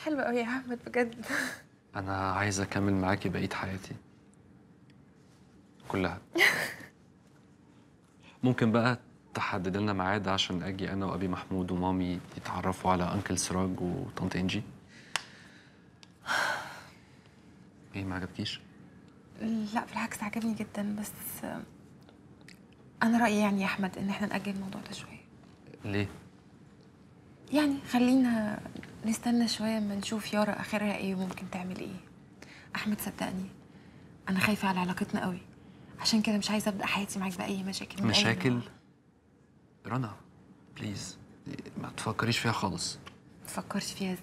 حلو قوي يا احمد بجد انا عايز اكمل معاكي بقيه حياتي كلها ممكن بقى تحدد لنا ميعاد عشان اجي انا وابي محمود ومامي يتعرفوا على انكل سراج وطنط انجي ايه ما عجبكيش لا بالعكس عجبني جدا بس انا رايي يعني يا احمد ان احنا ناجل الموضوع ده شويه ليه يعني خلينا نستنى شويه اما نشوف يارا اخرها ايه وممكن تعمل ايه احمد صدقني انا خايفه على علاقتنا قوي عشان كده مش عايزه ابدا حياتي معاك باي مشاكل من أي مشاكل نوع. رنا بليز ما تفكريش فيها خالص ما تفكرش فيها